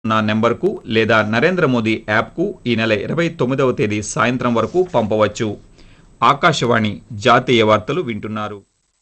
నా నెంబర్కు లేదా నరేంద్ర మోదీ యాప్కు ఈ నెల ఇరవై తొమ్మిదవ తేదీ సాయంత్రం వరకు పంపవచ్చు ఆకాశవాణి జాతీయ వార్తలు వింటున్నారు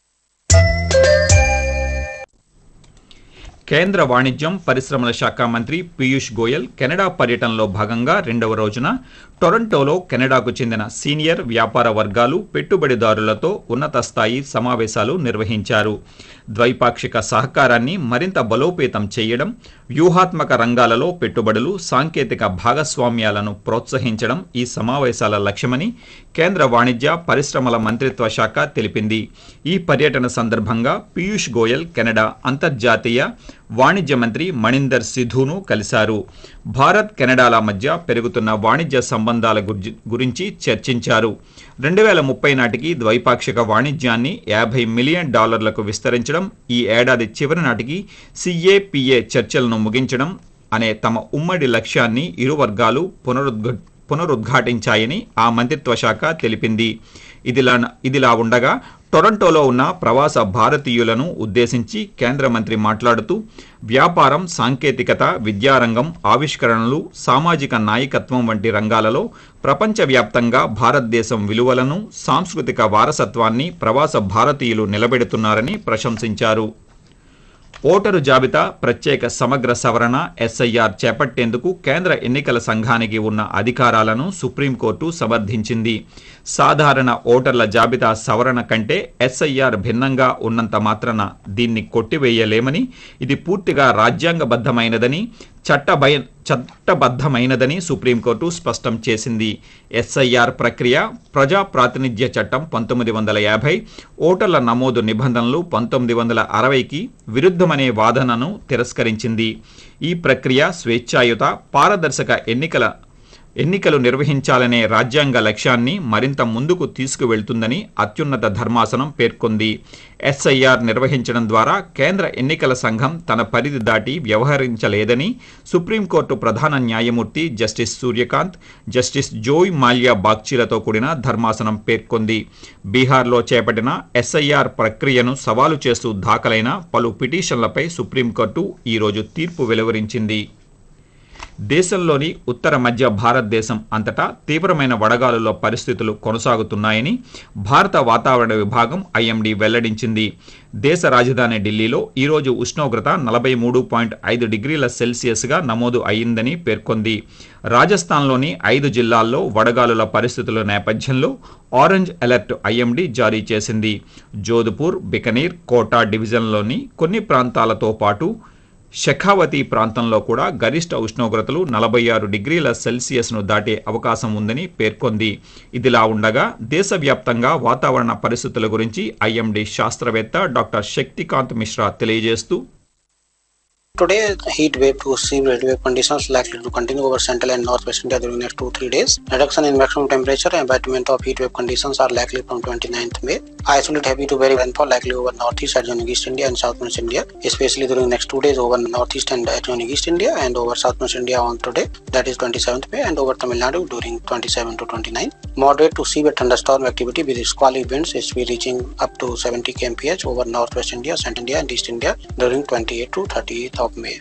కేంద్ర వాణిజ్యం పరిశ్రమల శాఖ మంత్రి పీయూష్ గోయల్ కెనడా పర్యటనలో భాగంగా రెండవ రోజున టొరంటోలో కెనడాకు చెందిన సీనియర్ వ్యాపార వర్గాలు పెట్టుబడిదారులతో ఉన్నత స్థాయి సమావేశాలు నిర్వహించారు ద్వైపాక్షిక సహకారాన్ని మరింత బలోపేతం చేయడం వ్యూహాత్మక రంగాలలో పెట్టుబడులు సాంకేతిక భాగస్వామ్యాలను ప్రోత్సహించడం ఈ సమావేశాల లక్ష్యమని కేంద్ర వాణిజ్య పరిశ్రమల మంత్రిత్వ శాఖ తెలిపింది ఈ పర్యటన సందర్భంగా పీయూష్ గోయల్ కెనడా అంతర్జాతీయ వాణిజ్య మంత్రి మణిందర్ సిధును కలిశారు భారత్ కెనడాల మధ్య పెరుగుతున్న వాణిజ్య సంబంధాల గుర్జి- గురించి చర్చించారు రెండు వేల ముప్పై నాటికి ద్వైపాక్షిక వాణిజ్యాన్ని యాభై మిలియన్ డాలర్లకు విస్తరించడం ఈ ఏడాది చివరి నాటికి సిఏపిఏ చర్చలను ముగించడం అనే తమ ఉమ్మడి లక్ష్యాన్ని ఇరు వర్గాలు పునరుద్ఘ పునరుద్ఘాటించాయని ఆ మంత్రిత్వ శాఖ తెలిపింది ఇదిలా ఇదిలా ఉండగా టొరంటోలో ఉన్న ప్రవాస భారతీయులను ఉద్దేశించి కేంద్ర మంత్రి మాట్లాడుతూ వ్యాపారం సాంకేతికత విద్యారంగం ఆవిష్కరణలు సామాజిక నాయకత్వం వంటి రంగాలలో ప్రపంచవ్యాప్తంగా భారతదేశం విలువలను సాంస్కృతిక వారసత్వాన్ని ప్రవాస భారతీయులు నిలబెడుతున్నారని ప్రశంసించారు ఓటరు జాబితా ప్రత్యేక సమగ్ర సవరణ ఎస్ఐఆర్ చేపట్టేందుకు కేంద్ర ఎన్నికల సంఘానికి ఉన్న అధికారాలను సుప్రీంకోర్టు సమర్థించింది సాధారణ ఓటర్ల జాబితా సవరణ కంటే ఎస్ఐఆర్ భిన్నంగా ఉన్నంత మాత్రాన దీన్ని కొట్టివేయలేమని ఇది పూర్తిగా రాజ్యాంగబద్ధమైనదని చట్టభయ చట్టబద్ధమైనదని సుప్రీంకోర్టు స్పష్టం చేసింది ఎస్ఐఆర్ ప్రక్రియ ప్రజా ప్రాతినిధ్య చట్టం పంతొమ్మిది వందల యాభై ఓటర్ల నమోదు నిబంధనలు పంతొమ్మిది వందల అరవైకి విరుద్ధమనే వాదనను తిరస్కరించింది ఈ ప్రక్రియ స్వేచ్ఛాయుత పారదర్శక ఎన్నికల ఎన్నికలు నిర్వహించాలనే రాజ్యాంగ లక్ష్యాన్ని మరింత ముందుకు తీసుకువెళ్తుందని అత్యున్నత ధర్మాసనం పేర్కొంది ఎస్ఐఆర్ నిర్వహించడం ద్వారా కేంద్ర ఎన్నికల సంఘం తన పరిధి దాటి వ్యవహరించలేదని సుప్రీంకోర్టు ప్రధాన న్యాయమూర్తి justice Suryakant justice Joymalya బాగ్చీలతో కూడిన ధర్మాసనం పేర్కొంది బీహార్లో చేపట్టిన ఎస్ఐఆర్ ప్రక్రియను సవాలు చేస్తూ దాఖలైన పలు పిటిషన్లపై సుప్రీంకోర్టు ఈరోజు తీర్పు వెలువరించింది దేశంలోని ఉత్తర మధ్య భారతదేశం అంతటా తీవ్రమైన వడగాలుల పరిస్థితులు కొనసాగుతున్నాయని భారత వాతావరణ విభాగం ఐఎండీ వెల్లడించింది దేశ రాజధాని ఢిల్లీలో ఈరోజు ఉష్ణోగ్రత నలభై మూడు పాయింట్ ఐదు డిగ్రీల సెల్సియస్గా నమోదు అయిందని పేర్కొంది రాజస్థాన్లోని ఐదు జిల్లాల్లో వడగాలుల పరిస్థితుల నేపథ్యంలో ఆరెంజ్ అలర్ట్ ఐఎండీ జారీ చేసింది జోధ్పూర్ బికనీర్ కోటా డివిజన్లోని కొన్ని ప్రాంతాలతో పాటు షెఖావతి ప్రాంతంలో కూడా గరిష్ట ఉష్ణోగ్రతలు నలభై ఆరు డిగ్రీల సెల్సియస్ను దాటే అవకాశం ఉందని పేర్కొంది ఇదిలా ఉండగా దేశవ్యాప్తంగా వాతావరణ పరిస్థితుల గురించి ఐఎండీ శాస్త్రవేత్త డాక్టర్ శక్తికాంత్ మిశ్రా తెలియజేస్తూ Today, heat wave to severe wave conditions likely to continue over central and northwest India during next two three days. Reduction in maximum temperature and abatement of heat wave conditions are likely from 29th May. Isolated heavy to very rainfall likely over northeast adjoining East India and southwest India, especially during next two days over northeast and adjoining East India and over southwest India on today, that is 27th May, and over Tamil Nadu during 27 to 29. Moderate to severe thunderstorm activity with squally winds is be reaching up to 70 kmph over northwest India, central India, and East India during 28 to 30th of May.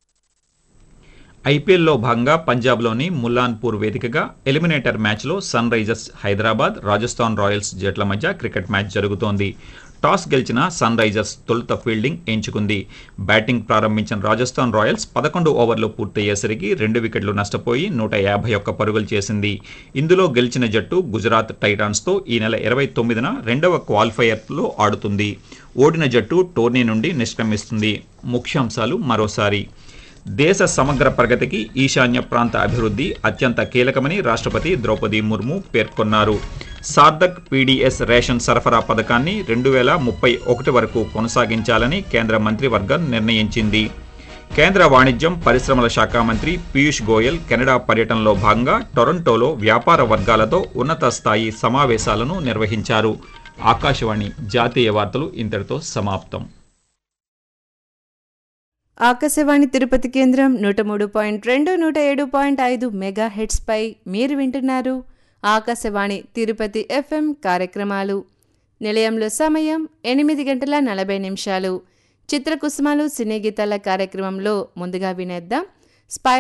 ఐపీఎల్లో భాగంగా పంజాబ్లోని ముల్లాన్పూర్ వేదికగా eliminator మ్యాచ్లో Sunrisers Hyderabad Rajasthan Royals జట్ల మధ్య cricket match జరుగుతోంది toss గెలిచిన Sunrisers తొలుత ఫీల్డింగ్ ఎంచుకుంది బ్యాటింగ్ ప్రారంభించిన రాజస్థాన్ రాయల్స్ పదకొండు ఓవర్లు పూర్తయ్యేసరికి రెండు వికెట్లు నష్టపోయి నూట యాభై ఒక్క పరుగులు చేసింది ఇందులో గెలిచిన జట్టు గుజరాత్ టైటాన్స్తో ఈ నెల ఇరవై తొమ్మిదిన రెండవ క్వాలిఫైయర్లో ఆడుతుంది ఓడిన జట్టు టోర్నీ నుండి నిష్క్రమిస్తుంది ముఖ్యాంశాలు మరోసారి దేశ సమగ్ర ప్రగతికి ఈశాన్య ప్రాంత అభివృద్ధి అత్యంత కీలకమని రాష్ట్రపతి ద్రౌపది ముర్ము పేర్కొన్నారు సార్దక్ పీడీఎస్ రేషన్ సరఫరా పథకాన్ని రెండు వేల ముప్పై ఒకటి వరకు కొనసాగించాలని కేంద్ర మంత్రివర్గం నిర్ణయించింది కేంద్ర వాణిజ్యం పరిశ్రమల శాఖ మంత్రి పీయూష్ గోయల్ కెనడా పర్యటనలో భాగంగా టొరంటోలో వ్యాపార వర్గాలతో ఉన్నత స్థాయి సమావేశాలను నిర్వహించారు ఆకాశవాణి జాతీయ వార్తలు ఇంతటితో సమాప్తం ఆకాశవాణి తిరుపతి కేంద్రం నూట మూడు పాయింట్ రెండు నూట ఏడు పాయింట్ ఐదు మెగా హెడ్స్పై మీరు వింటున్నారు ఆకాశవాణి తిరుపతి ఎఫ్ఎం కార్యక్రమాలు నిలయంలో సమయం ఎనిమిది గంటల నలభై నిమిషాలు చిత్రకుసుమాలు సినీ గీతాల కార్యక్రమంలో ముందుగా వినేద్దాం స్పై